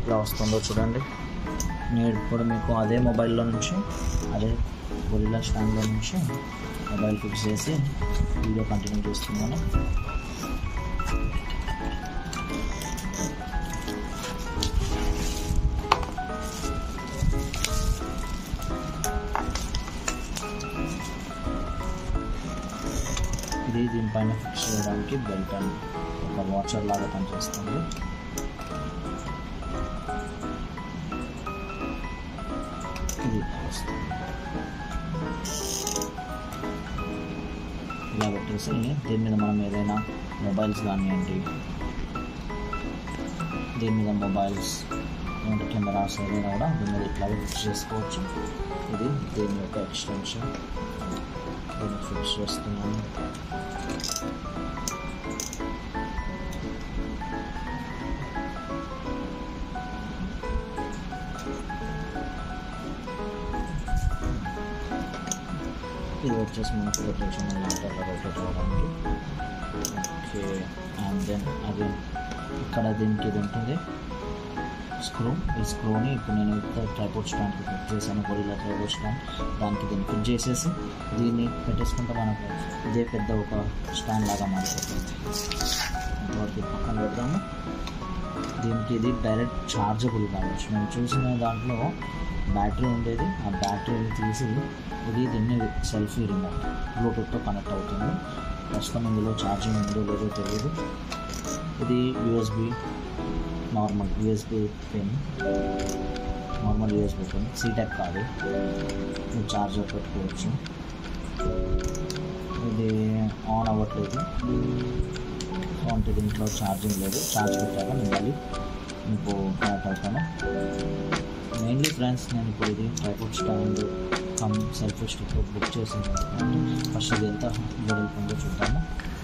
ఇలా వస్తుందో చూడండి నేను ఇప్పుడు మీకు అదే మొబైల్లో నుంచి అదే గొరిల్లా స్టాండ్లో నుంచి మొబైల్ ఫిక్స్ చేసి వీడియో కంటిన్యూ చేస్తున్నాను ఇది దీనిపైన ఫిక్స్ చేయడానికి బెల్ట్ అని ఒక వాచర్ లాగా పనిచేస్తుంది ఇది వస్తుంది ఇలా పెట్టేసి దీని మీద మనం ఏదైనా మొబైల్స్ కానివ్వండి దీని మీద మొబైల్స్ ఏంటి కెమెరాస్ ఏదైనా కూడా దీని మీద ఇట్లా ఫిక్స్ చేసుకోవచ్చు ఇది దీని యొక్క ఎక్స్టెన్షన్ దీన్ని ఫిక్స్ చేస్తున్నాను ఇది వచ్చేసి మనకు రొటేషన్ లాంటి రొటేట్ అవ్వడానికి ఓకే అండ్ దెన్ అగైన్ ఇక్కడ దీనికి ఇది ఉంటుంది స్క్రూ ఈ స్క్రూని ఇప్పుడు నేను ఇక్కడ ట్రైపోర్ట్ స్టాండ్కి ఫిట్ చేశాను గొరిలా ట్రైపోర్ట్ స్టాండ్ దానికి దీన్ని ఫిట్ చేసేసి దీన్ని పెట్టేసుకుంటే మనకు ఇదే పెద్ద ఒక స్టాండ్ లాగా మారిపోతుంది ఇంతవరకు పక్కన పెడదాము దీనికి ఇది డైరెక్ట్ ఛార్జబుల్ కావచ్చు మేము చూసిన దాంట్లో బ్యాటరీ ఉండేది ఆ బ్యాటరీని తీసి ఇది దీన్ని సెల్ఫీ రిమోట్ బ్లూటూత్తో కనెక్ట్ అవుతుంది ప్రస్తుతం ఇందులో ఛార్జింగ్ ఉందో లేదో తెలియదు ఇది USB normal USB pin normal USB pin C type కాదు మీరు ఛార్జర్ పెట్టుకోవచ్చు ఇది ఆన్ అవ్వట్లేదు సో అంటే దీంట్లో ఛార్జింగ్ లేదు ఛార్జ్ పెట్టాక నేను మళ్ళీ మీకు కనెక్ట్ అవుతాను మెయిన్లీ ఫ్రెండ్స్ నేను ఇప్పుడు ఇది tripod stand come selfie stick book చేసింది ఫస్ట్ ఇది ఎంత వెడల్పుందో చూద్దాము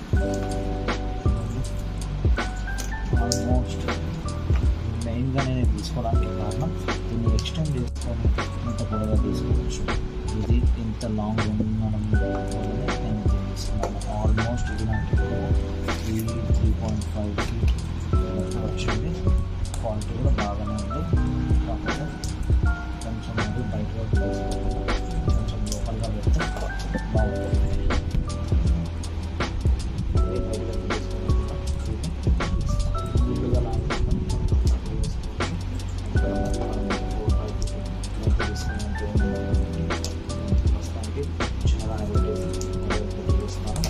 ఆల్మోస్ట్ మెయిన్గా నేను తీసుకోవడానికి కారణం దీన్ని ఎక్స్టెండ్ చేసుకొని ఇంత పొడగా తీసుకోవచ్చు ఇది ఇంత లాంగ్ ఉండడం వల్లనే నేను దీన్ని తీసుకున్నాను ఆల్మోస్ట్ ఇది నాకు త్రీ త్రీ పాయింట్ ఫైవ్కి వచ్చింది క్వాలిటీ కూడా బాగానే ఉంది కాకపోతే కొంచెం అది బయట వరకు తీసుకోవాలి కొంచెం లోకల్గా పెడితే బాగుంటుంది ఏ బయటకు తీసుకుని ఇది ఇల్లుగా లాగుతుంది ప్రస్తుతానికి చిన్నదాన్ని పెట్టేసి తీసుకున్నాను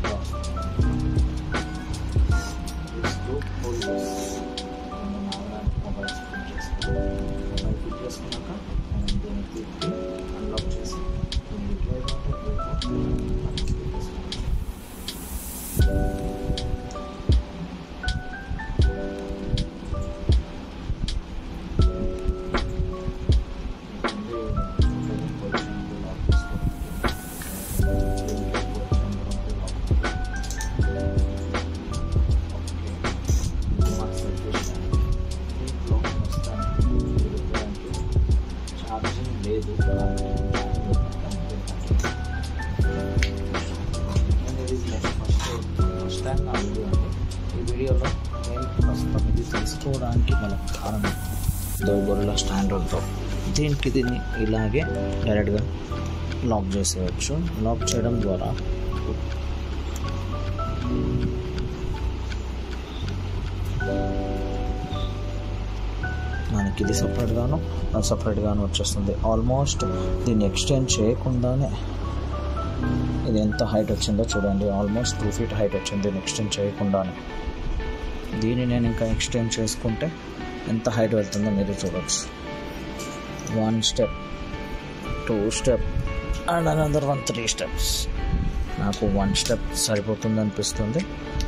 మొబైల్ ఫిట్ చేసుకున్నాను మొబైల్ ఫిట్ చేసుకున్నాక మనం దీన్ని తిప్పి అన్లాక్ చేసి దీన్ని ఎటువైపు అంటే అటువైపు మనం ఫిట్ చేసుకోవాలి. ఛార్జింగ్ లేదు ఫస్ట్ టైం నా వీడియో అండి ఈ వీడియోలో నేను ప్రస్తుతం ఇది తీసుకోవడానికి గల కారణం దోగొర్ల స్టాండర్డ్తో దీనికి దీన్ని ఇలాగే డైరెక్ట్గా లాక్ చేసేయచ్చు లాక్ చేయడం ద్వారా మనకి ఇది సపరేట్గాను అది సపరేట్గాను వచ్చేస్తుంది ఆల్మోస్ట్ దీన్ని ఎక్స్టెండ్ చేయకుండానే ఇది ఎంత హైట్ వచ్చిందో చూడండి ఆల్మోస్ట్ టూ ఫీట్ హైట్ వచ్చింది దీన్ని ఎక్స్టెండ్ చేయకుండానే దీన్ని నేను ఇంకా ఎక్స్టెండ్ చేసుకుంటే ఎంత హైట్ వెళ్తుందో మీరు చూడవచ్చు one step two step and another one three steps నాకు వన్ స్టెప్ సరిపోతుంది అనిపిస్తుంది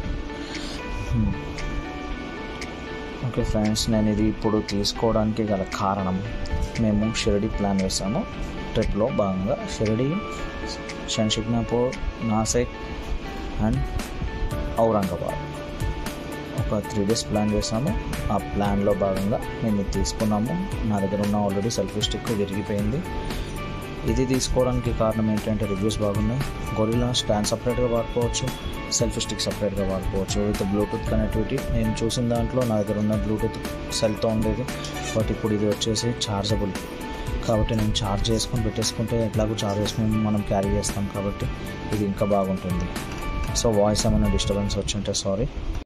ఓకే ఫ్రెండ్స్ నేను ఇది ఇప్పుడు తీసుకోవడానికి గల కారణం మేము షిరిడి ప్లాన్ వేసాము ట్రిప్లో భాగంగా షిరిడి శంషిగ్నాపూర్ నాసిక్ అండ్ ఔరంగాబాద్ ఒక త్రీ డేస్ ప్లాన్ చేసాము ఆ ప్లాన్లో భాగంగా మేము ఇది తీసుకున్నాము నా దగ్గర ఉన్న ఆల్రెడీ సెల్ఫీ స్టిక్ విరిగిపోయింది ఇది తీసుకోవడానికి కారణం ఏంటంటే రివ్యూస్ బాగున్నాయి గొరిల్లా స్టాండ్ సపరేట్గా వాడుకోవచ్చు సెల్ఫీ స్టిక్ సపరేట్గా వాడుకోవచ్చు విత్ బ్లూటూత్ కనెక్టివిటీ నేను చూసిన దాంట్లో నా దగ్గర ఉన్న బ్లూటూత్ సెల్తో ఉండేది బట్ ఇప్పుడు ఇది వచ్చేసి ఛార్జబుల్ కాబట్టి నేను ఛార్జ్ చేసుకొని పెట్టేసుకుంటే ఎట్లాగో ఛార్జ్ చేసుకొని మనం క్యారీ చేస్తాం కాబట్టి ఇది ఇంకా బాగుంటుంది సో వాయిస్ ఏమైనా డిస్టర్బెన్స్ వచ్చి ఉంటే సారీ